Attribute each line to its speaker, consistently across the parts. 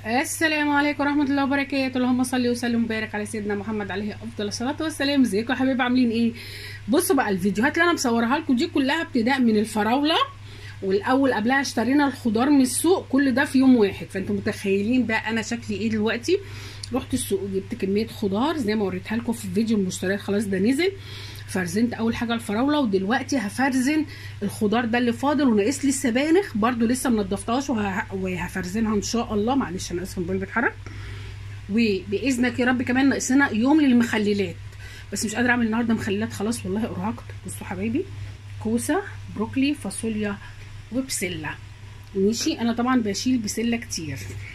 Speaker 1: السلام عليكم ورحمة الله وبركاته اللهم صل وسلم وبارك على سيدنا محمد عليه أفضل الصلاة والسلام ازيكم يا حبايبي عاملين ايه بصوا بقى الفيديوهات اللي أنا مصورها لكم دي كلها ابتداء من الفراولة والأول قبلها اشترينا الخضار من السوق كل ده في يوم واحد فانتم متخيلين بقى أنا شكلي ايه دلوقتي رحت السوق وجبت كمية خضار زي ما وريتها لكم في فيديو المشتريات خلاص ده نزل فرزنت اول حاجه الفراوله ودلوقتي هفرزن الخضار ده اللي فاضل وناقص لي السبانخ برده لسه ما نضفتهاش وه... وهفرزنها ان شاء الله معلش انا اسفه الموبايل بيتحرك وباذنك يا رب كمان ناقصنا يوم للمخللات بس مش قادره اعمل النهارده مخللات خلاص والله ارهقت بصوا حبايبي كوسه بروكلي فاصوليا وبسله ماشي انا طبعا بشيل بسله كتير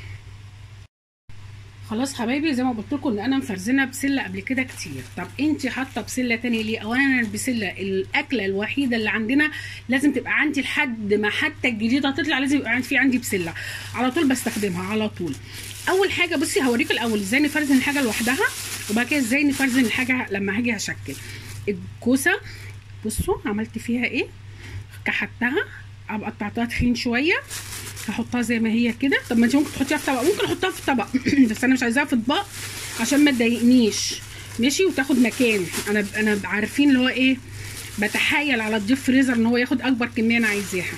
Speaker 1: خلاص حبايبي زي ما قلت لكم ان انا مفرزنه بسله قبل كده كتير طب انت حاطه بسله تاني ليه اولا البسله الاكله الوحيده اللي عندنا لازم تبقى عندي لحد ما حتى الجديده تطلع لازم يبقى في عندي بسله على طول بستخدمها على طول اول حاجه بصي هوريك الاول ازاي نفرزن الحاجه لوحدها وبعد كده ازاي نفرزن الحاجه لما هاجي هشكل الكوسه بصوا عملت فيها ايه كحتها قطعتها تخين شويه هحطها زي ما هي كده طب ما انت ممكن تحطيها في طبق ممكن احطها في طبق بس انا مش عايزاها في اطباق عشان ما تضايقنيش ماشي وتاخد مكان انا انا عارفين اللي هو ايه بتحايل على الديب فريزر ان هو ياخد اكبر كميه انا عايزاها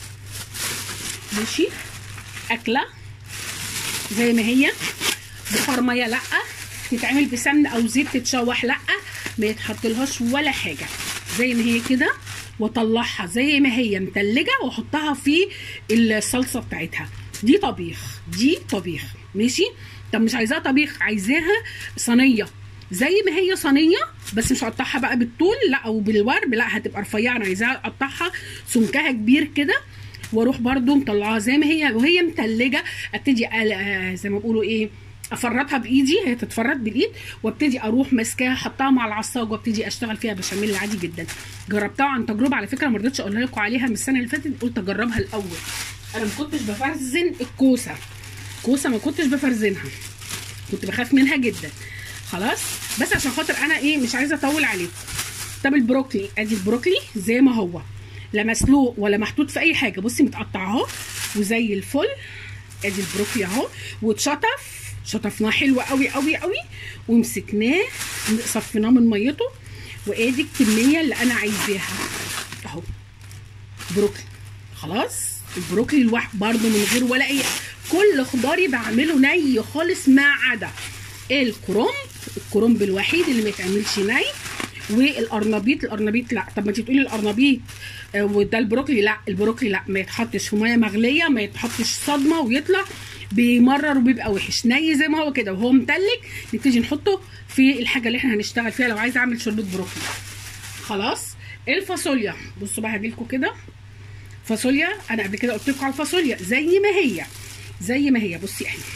Speaker 1: ماشي اكله زي ما هي بخار ميه لا تتعمل بسمن او زيت تتشوح لا ما يتحطلهاش ولا حاجه زي ما هي كده واطلعها زي ما هي متلجه واحطها في الصلصه بتاعتها دي طبيخ دي طبيخ ماشي طب مش عايزاها طبيخ عايزاها صينيه زي ما هي صينيه بس مش هقطعها بقى بالطول لا او بالورب لا هتبقى رفيعه انا عايزاها اقطعها سمكها كبير كده واروح برده مطلعاها زي ما هي وهي متلجه ابتدي زي ما بيقولوا ايه افرطها بايدي هي تتفرط بالايد وابتدي اروح ماسكاها احطها مع العصاج وابتدي اشتغل فيها بشاميل عادي جدا جربتها عن تجربه على فكره ما رضيتش اقول لكم عليها من السنه اللي فاتت قلت اجربها الاول انا ما كنتش بفرزن الكوسه الكوسه ما كنتش بفرزنها كنت بخاف منها جدا خلاص بس عشان خاطر انا ايه مش عايزه اطول عليكم طب البروكلي ادي البروكلي زي ما هو لا مسلوق ولا محطوط في اي حاجه بصي متقطع اهو وزي الفل ادي البروكلي اهو واتشطف شطفناه حلو قوي قوي قوي ومسكناه صفيناه من ميته وادي الكميه اللي انا عايزاها اهو بروكلي خلاص البروكلي لوحده برده من غير ولا اي كل خضاري بعمله ني خالص ما عدا الكرنب الكرنب الوحيد اللي ما يتعملش ني والقرنبيط القرنبيط لا طب ما انت بتقولي القرنبيط آه وده البروكلي لا البروكلي لا ما يتحطش في ميه مغليه ما يتحطش صدمه ويطلع بيمرر وبيبقى وحش ني زي ما هو كده وهو متلج نبتدي نحطه في الحاجه اللي احنا هنشتغل فيها لو عايزه اعمل شوربه بروكلي خلاص الفاصوليا بصوا بقى هجيلكوا كده فاصوليا انا قبل كده قلت لكم على الفاصوليا زي ما هي زي ما هي بصي احنا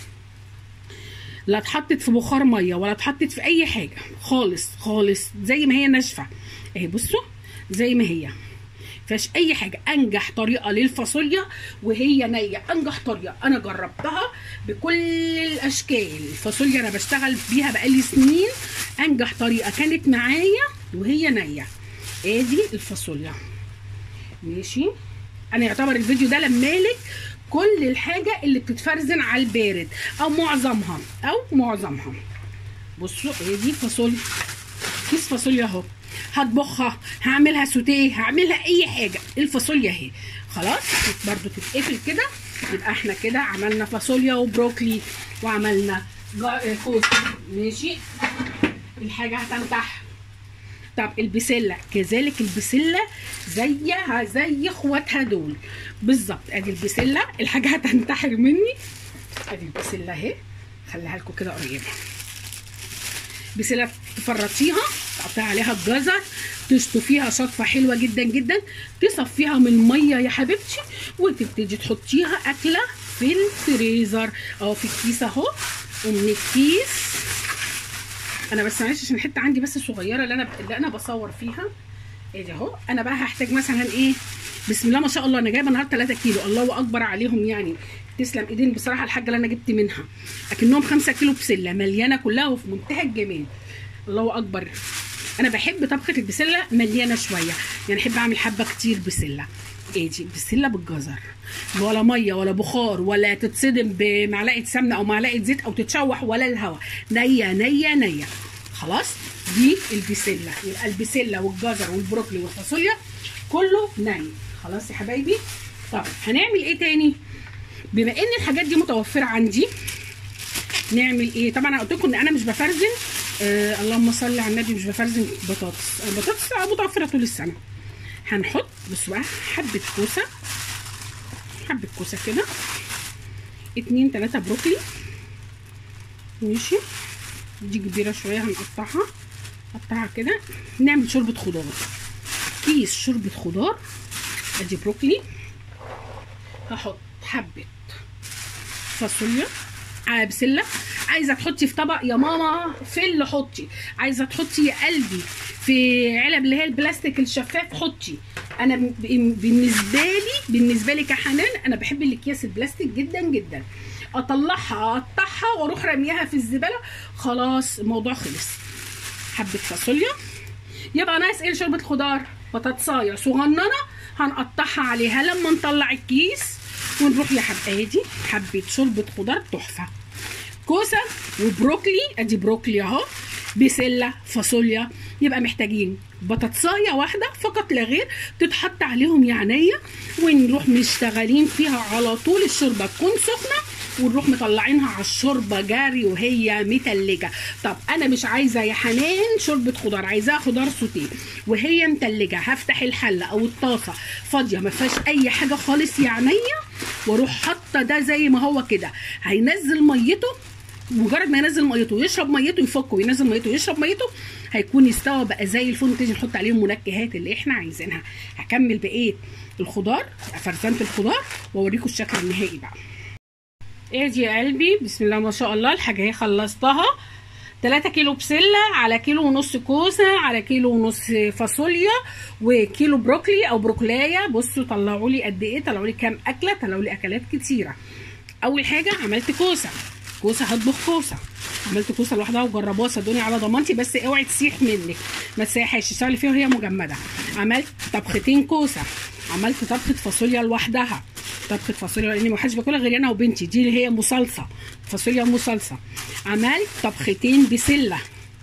Speaker 1: لا اتحطت في بخار ميه ولا اتحطت في اي حاجه خالص خالص زي ما هي ناشفه اهي بصوا زي ما هي فيهاش اي حاجه انجح طريقه للفاصوليا وهي نيه انجح طريقه انا جربتها بكل الاشكال الفاصوليا انا بشتغل بيها بقالي سنين انجح طريقه كانت معايا وهي نيه ادي الفاصوليا ماشي انا يعتبر الفيديو ده لمالك كل الحاجه اللي بتتفرزن على البارد او معظمها او معظمها بصوا ادي فاصوليا كيس فاصوليا اهو هطبخها هعملها سوتيه هعملها اي حاجه الفاصوليا اهي خلاص برضو تتقفل كده يبقى احنا كده عملنا فاصوليا وبروكلي وعملنا كوسه ماشي الحاجه هتنتح طب البسله كذلك البسله زيها زي اخواتها دول بالظبط ادي البسله الحاجه هتنتحر مني ادي البسله اهي خليها لكم كده قريبه بسله تفرطيها تقطعي عليها الجزر تشطفيها شطفه حلوه جدا جدا تصفيها من الميه يا حبيبتي وتبتدي تحطيها اكله في الفريزر اهو في الكيس اهو ومن الكيس انا بس معلش عشان الحته عندي بس صغيره اللي انا اللي انا بصور فيها ادي اهو انا بقى هحتاج مثلا ايه بسم الله ما شاء الله انا جايبه النهارده 3 كيلو الله اكبر عليهم يعني تسلم ايدين بصراحه الحاجه اللي انا جبت منها اكنهم 5 كيلو بسله مليانه كلها وفي منتهى الجمال الله اكبر انا بحب طبخه البسله مليانه شويه يعني احب اعمل حبه كتير بسله ادي بسله بالجزر ولا ميه ولا بخار ولا تتصدم بمعلقه سمنه او معلقه زيت او تتشوح ولا الهواء نيه نيه نيه خلاص دي البسله يبقى البسله والجزر والبروكلي والفاصوليا كله ني خلاص يا حبايبي طب هنعمل ايه تاني بما ان الحاجات دي متوفره عندي نعمل ايه طبعا انا قلت لكم ان انا مش بفرزن آه اللهم صل على النبي مش بفرزن بطاطس البطاطس متوفره طول السنه هنحط بصوا بقى حبه كوسه حبه كوسه كده اتنين تلاته بروكلي ماشي دي كبيره شويه هنقطعها نقطعها كده نعمل شوربه خضار كيس شوربه خضار ادي بروكلي هحط حبه فاصوليا على بسله عايزه تحطي في طبق يا ماما فل حطي عايزه تحطي يا قلبي في علب اللي هي البلاستيك الشفاف حطي انا بالنسبه لي بالنسبه لي كحنان انا بحب الاكياس البلاستيك جدا جدا اطلعها اقطعها واروح رميها في الزباله خلاص الموضوع خلص حبه فاصوليا يبقى ناقص ايه شوربه خضار بطاطسايه صغننه هنقطعها عليها لما نطلع الكيس ونروح يا حبايبي حبه شوربه خضار تحفه كوسه وبروكلي ادي بروكلي اهو بسله فاصوليا يبقى محتاجين بطاطسايه واحده فقط لا غير تتحط عليهم يعنيه ونروح مشتغلين فيها على طول الشوربه تكون سخنه ونروح مطلعينها على الشوربه جاري وهي متلجه طب انا مش عايزه يا حنان شوربه خضار عايزاها خضار سوتيه وهي متلجه هفتح الحله او الطاسه فاضيه ما فيهاش اي حاجه خالص يعنيه واروح حاطه ده زي ما هو كده هينزل ميته مجرد ما ينزل ميته يشرب ميته يفك وينزل ميته يشرب ميته هيكون استوى بقى زي الفل تيجي نحط عليه المنكهات اللي احنا عايزينها هكمل بقيه الخضار فرزنت الخضار واوريكم الشكل النهائي بقى ادي يا قلبي بسم الله ما شاء الله الحاجه اهي خلصتها 3 كيلو بسله على كيلو ونص كوسه على كيلو ونص فاصوليا وكيلو بروكلي او بروكلايه بصوا طلعوا لي قد ايه طلعوا لي كام اكله طلعوا لي اكلات كتيره اول حاجه عملت كوسه كوسه هطبخ كوسه عملت كوسه لوحدها وجربوها صدقوني على ضمانتي بس اوعي تسيح منك ما تسيحهاش اشتغلي فيها وهي مجمده عملت طبختين كوسه عملت طبخه فاصوليا لوحدها طبخه فاصوليا لان ما حدش بياكلها غير انا وبنتي دي اللي هي مصلصه فاصوليا مصلصه عملت طبختين بسله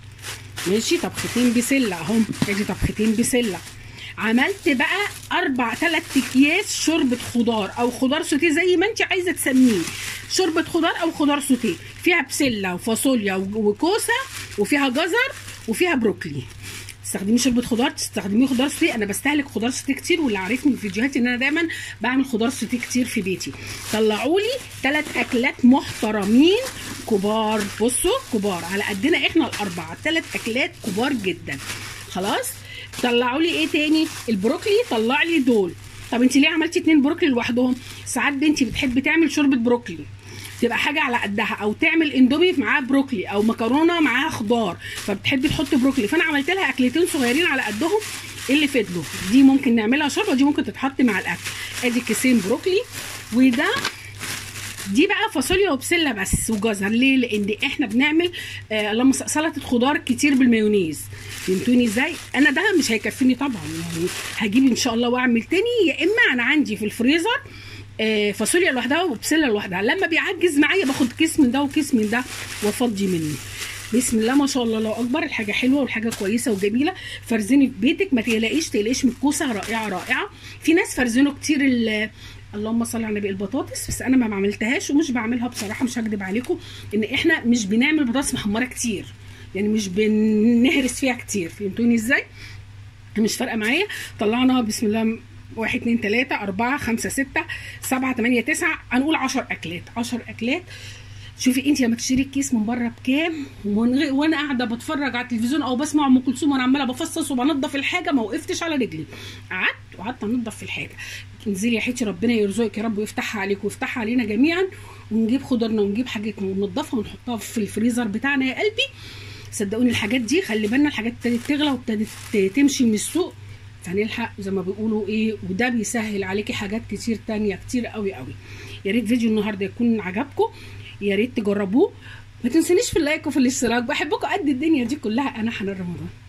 Speaker 1: ماشي طبختين بسله اهو ادي طبختين بسله عملت بقى اربع ثلاث اكياس شوربه خضار او خضار سوتيه زي ما انت عايزه تسميه شوربه خضار او خضار سوتيه فيها بسله وفاصوليا وكوسه وفيها جزر وفيها بروكلي تستخدمي شوربه خضار تستخدمي خضار سوتيه انا بستهلك خضار سوتيه كتير واللي عارفني في فيديوهاتي ان انا دايما بعمل خضار سوتيه كتير في بيتي طلعوا لي ثلاث اكلات محترمين كبار بصوا كبار على قدنا احنا الاربعه ثلاث اكلات كبار جدا خلاص طلعوا لي ايه تاني البروكلي طلع لي دول طب انت ليه عملتي اتنين بروكلي لوحدهم ساعات بنتي بتحب تعمل شوربه بروكلي تبقى حاجه على قدها او تعمل اندومي معاها بروكلي او مكرونه معاها خضار فبتحب تحط بروكلي فانا عملت لها اكلتين صغيرين على قدهم اللي فضلوا دي ممكن نعملها شوربه دي ممكن تتحط مع الاكل ادي كيسين بروكلي وده دي بقى فاصوليا وبسله بس وجزر ليه لان احنا بنعمل آه اللهم سلطه خضار كتير بالمايونيز فهمتوني ازاي انا ده مش هيكفيني طبعا يعني هجيب ان شاء الله واعمل تاني يا اما انا عندي في الفريزر آه فاصوليا لوحدها وبسله لوحدها لما بيعجز معايا باخد كيس من ده وكيس من ده وافضي منه بسم الله ما شاء الله الله اكبر الحاجه حلوه والحاجه كويسه وجميله فرزني في بيتك ما تقلقيش تقلقيش من الكوسه رائعه رائعه في ناس فرزنوا كتير اللهم صل على النبي البطاطس بس انا ما عملتهاش ومش بعملها بصراحه مش هكدب عليكم ان احنا مش بنعمل بطاطس محمره كتير يعني مش بنهرس فيها كتير فهمتوني ازاي مش فارقه معايا طلعنا بسم الله واحد اتنين تلاته اربعه خمسه سته سبعه تمانيه تسعه هنقول عشر اكلات عشر اكلات شوفي انت لما تشتري الكيس من بره بكام وانا قاعده بتفرج على التلفزيون او بسمع ام كلثوم وانا عماله بفصص وبنضف الحاجه ما وقفتش على رجلي قعدت وقعدت انضف في الحاجه انزلي يا حيتي ربنا يرزقك يا رب ويفتحها عليك ويفتحها علينا جميعا ونجيب خضرنا ونجيب حاجتنا وننضفها ونحطها في الفريزر بتاعنا يا قلبي صدقوني الحاجات دي خلي بالنا الحاجات ابتدت تغلى وابتدت تمشي من السوق فنلحق زي ما بيقولوا ايه وده بيسهل عليكي حاجات كتير تانية كتير قوي قوي يا ريت فيديو النهارده يكون عجبكم يا ريت تجربوه ما تنسونيش في اللايك وفي الاشتراك بحبكم قد الدنيا دي كلها انا حنان رمضان